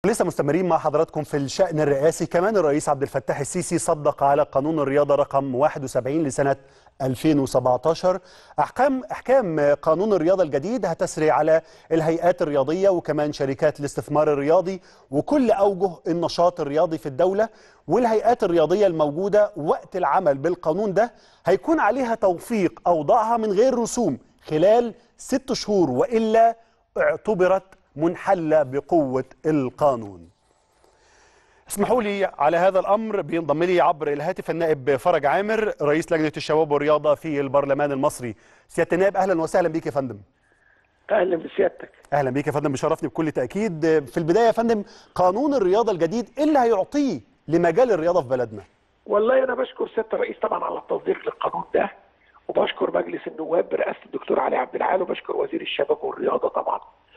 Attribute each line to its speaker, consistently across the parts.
Speaker 1: لسه مستمرين مع حضراتكم في الشأن الرئاسي كمان الرئيس عبد الفتاح السيسي صدق على قانون الرياضة رقم 71 لسنة 2017 أحكام أحكام قانون الرياضة الجديد هتسري على الهيئات الرياضية وكمان شركات الاستثمار الرياضي وكل أوجه النشاط الرياضي في الدولة والهيئات الرياضية الموجودة وقت العمل بالقانون ده هيكون عليها توثيق أوضاعها من غير رسوم خلال ست شهور وإلا اعتبرت منحلة بقوة القانون اسمحوا لي على هذا الأمر بينضم لي عبر الهاتف النائب فرج عامر رئيس لجنة الشباب والرياضة في البرلمان المصري سيادة النائب أهلا وسهلا بك يا فندم
Speaker 2: اهلا بسيادتك
Speaker 1: أهلا بك يا فندم بشرفني بكل تأكيد في البداية يا فندم قانون الرياضة الجديد إيه اللي هيعطيه لمجال الرياضة في بلدنا
Speaker 2: والله انا بشكر سياده الرئيس طبعا على التصديق للقانون ده وبشكر مجلس النواب برئاسه الدكتور علي عبد العال وبشكر وزير الشباب والرياضه طبعا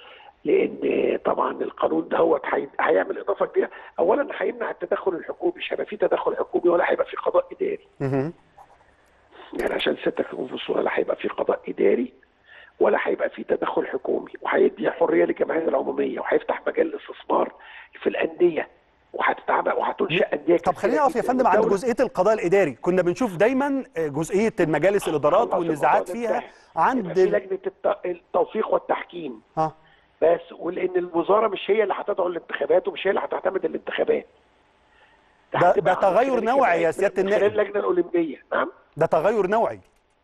Speaker 2: لان طبعا القانون ده هو هيعمل اضافه كبيره اولا هيمنع التدخل الحكومي مش هيبقى في تدخل حكومي ولا هيبقى في قضاء اداري
Speaker 1: مهم.
Speaker 2: يعني عشان سيادتك تكون في الصوره لا هيبقى في قضاء اداري ولا هيبقى في تدخل حكومي وهيدي حريه للجمعيات العموميه وهيفتح مجال الاستثمار في الانديه وهتتعمل وهتنشا انديه
Speaker 1: طب
Speaker 2: كتيرة
Speaker 1: خلينا نقف يا
Speaker 2: جداً.
Speaker 1: فندم عند
Speaker 2: والدولة-
Speaker 1: جزئية القضاء الإداري كنا بنشوف دايما جزئية مجالس الإدارات
Speaker 2: خلاص
Speaker 1: والنزاعات
Speaker 2: الموضوع ده
Speaker 1: فيها
Speaker 2: انتهى.
Speaker 1: عند
Speaker 2: يبقى في
Speaker 1: ال-
Speaker 2: لجنه الت- التوثيق والتحكيم
Speaker 1: اه
Speaker 2: بس ولان الوزاره مش هي اللي هتدعو الانتخابات ومش هي اللي هتعتمد الانتخابات
Speaker 1: ده-
Speaker 2: هتبقى
Speaker 1: ده
Speaker 2: عن
Speaker 1: تغير
Speaker 2: خلال
Speaker 1: نوعي يا
Speaker 2: الجمعيات
Speaker 1: سيادة
Speaker 2: من خلال
Speaker 1: النائب.
Speaker 2: اللجنه الاولمبيه نعم
Speaker 1: ده تغير نوعي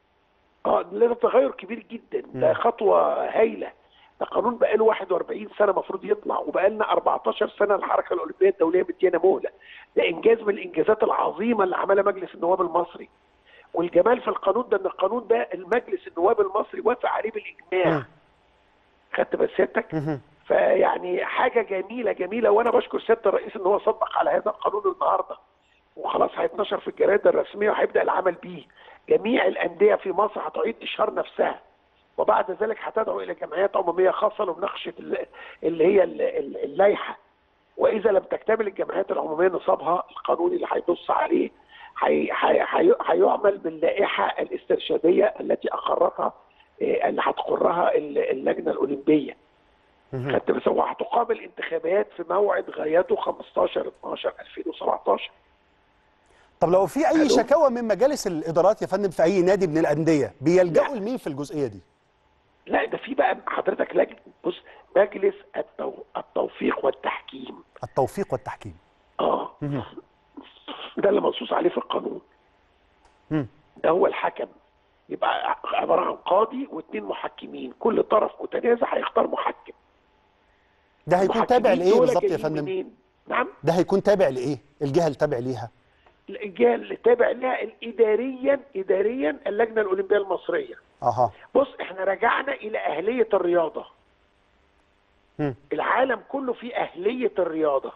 Speaker 2: اه ده تغير كبير جدا ده خطوه هايله ده قانون بقاله 41 سنه المفروض يطلع وبقالنا 14 سنه الحركه الاولمبيه الدوليه مديانا مهله ده انجاز من الانجازات العظيمه اللي عملها مجلس النواب المصري والجمال في القانون ده ان القانون ده المجلس النواب المصري وافق عليه بالاجماع
Speaker 1: مم.
Speaker 2: خدت بس سيادتك
Speaker 1: مهم.
Speaker 2: فيعني حاجه جميله جميله وانا بشكر سياده الرئيس ان هو صدق على هذا القانون النهارده وخلاص هيتنشر في الجرائد الرسميه وهيبدا العمل بيه جميع الانديه في مصر هتعيد اشهار نفسها وبعد ذلك هتدعو الى جمعيات عموميه خاصه لمناقشه ال- اللي هي ال- ال- اللائحه واذا لم تكتمل الجمعيات العموميه نصابها القانوني اللي هيبص عليه هي- هي- هي- هيعمل باللائحه الاسترشاديه التي اقرتها إيه، اللي هتقرها ال- اللجنه الاولمبيه
Speaker 1: مهم.
Speaker 2: خدت بس هو هتقام الانتخابات في موعد غايته 15 12 2017
Speaker 1: طب لو في اي
Speaker 2: ألو؟
Speaker 1: شكاوى من مجالس الادارات يا فندم في اي نادي من الانديه بيلجأوا
Speaker 2: لا.
Speaker 1: لمين في الجزئيه دي
Speaker 2: لا ده في بقى حضرتك لجنه بص مجلس التو... التوفيق والتحكيم
Speaker 1: التوفيق والتحكيم
Speaker 2: اه
Speaker 1: مهم.
Speaker 2: ده اللي منصوص عليه في القانون
Speaker 1: مم.
Speaker 2: ده هو الحكم يبقى عباره عن قاضي واثنين محكمين كل طرف متنازع هيختار محكم
Speaker 1: ده هيكون تابع
Speaker 2: المحكمين
Speaker 1: لايه
Speaker 2: دول
Speaker 1: بالظبط يا
Speaker 2: جايين
Speaker 1: فندم
Speaker 2: منين؟ نعم
Speaker 1: ده هيكون تابع لايه الجهه اللي تابع ليها
Speaker 2: الجهه اللي تابع لها اداريا اداريا اللجنه الاولمبيه المصريه
Speaker 1: اها
Speaker 2: بص احنا رجعنا الى اهليه الرياضه
Speaker 1: مم.
Speaker 2: العالم كله فيه اهليه الرياضه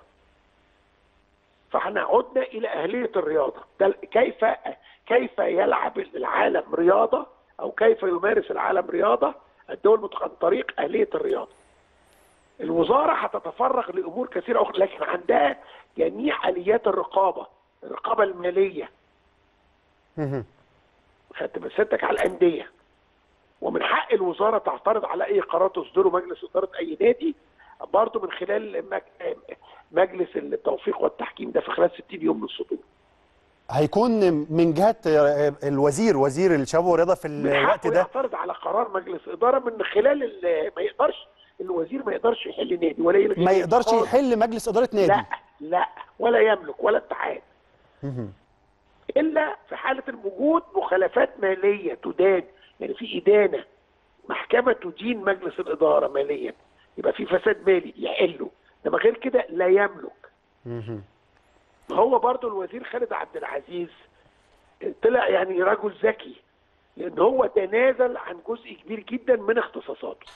Speaker 2: فاحنا عدنا الى اهليه الرياضه ده كيف كيف يلعب العالم رياضه او كيف يمارس العالم رياضه الدول متق- عن طريق اهليه الرياضه الوزاره هتتفرغ لامور كثيره اخرى لكن عندها جميع اليات الرقابه الرقابه الماليه
Speaker 1: مهم.
Speaker 2: خدت مسيرتك على الانديه ومن حق الوزاره تعترض على اي قرار تصدره مجلس اداره اي نادي برضه من خلال مج- مجلس التوفيق والتحكيم ده في خلال 60 يوم من الصدور
Speaker 1: هيكون من جهه الوزير وزير الشباب والرياضه في
Speaker 2: من
Speaker 1: الوقت
Speaker 2: حقه
Speaker 1: ده
Speaker 2: يعترض على قرار مجلس اداره من خلال ال- ما يقدرش الوزير ما يقدرش يحل نادي ولا يلغي
Speaker 1: ما
Speaker 2: نادي
Speaker 1: يقدرش
Speaker 2: خالص.
Speaker 1: يحل مجلس اداره نادي
Speaker 2: لا لا ولا يملك ولا اتحاد
Speaker 1: مهم.
Speaker 2: الا في حاله وجود مخالفات ماليه تدان يعني في ادانه محكمه تدين مجلس الاداره ماليا يبقى في فساد مالي يحله انما غير كده لا يملك
Speaker 1: مهم.
Speaker 2: هو برضو الوزير خالد عبد العزيز طلع يعني رجل ذكي لان هو تنازل عن جزء كبير جدا من اختصاصاته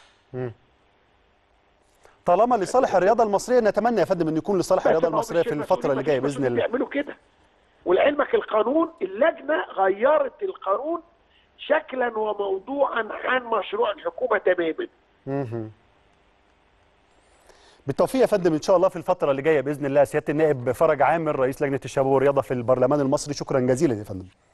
Speaker 1: طالما لصالح الرياضه المصريه نتمنى يا فندم ان يكون لصالح الرياضه
Speaker 2: بس ما هو
Speaker 1: المصريه
Speaker 2: مش
Speaker 1: في
Speaker 2: المسؤولين-
Speaker 1: الفتره اللي
Speaker 2: مفيش
Speaker 1: جايه باذن
Speaker 2: مسؤولين
Speaker 1: الله
Speaker 2: بيعملوا كده ولعلمك القانون اللجنه غيرت القانون شكلا وموضوعا عن مشروع الحكومه تماما
Speaker 1: مهم. بالتوفيق يا فندم ان شاء الله في الفتره اللي جايه باذن الله سياده النائب فرج عامر رئيس لجنه الشباب والرياضه في البرلمان المصري شكرا جزيلا يا فندم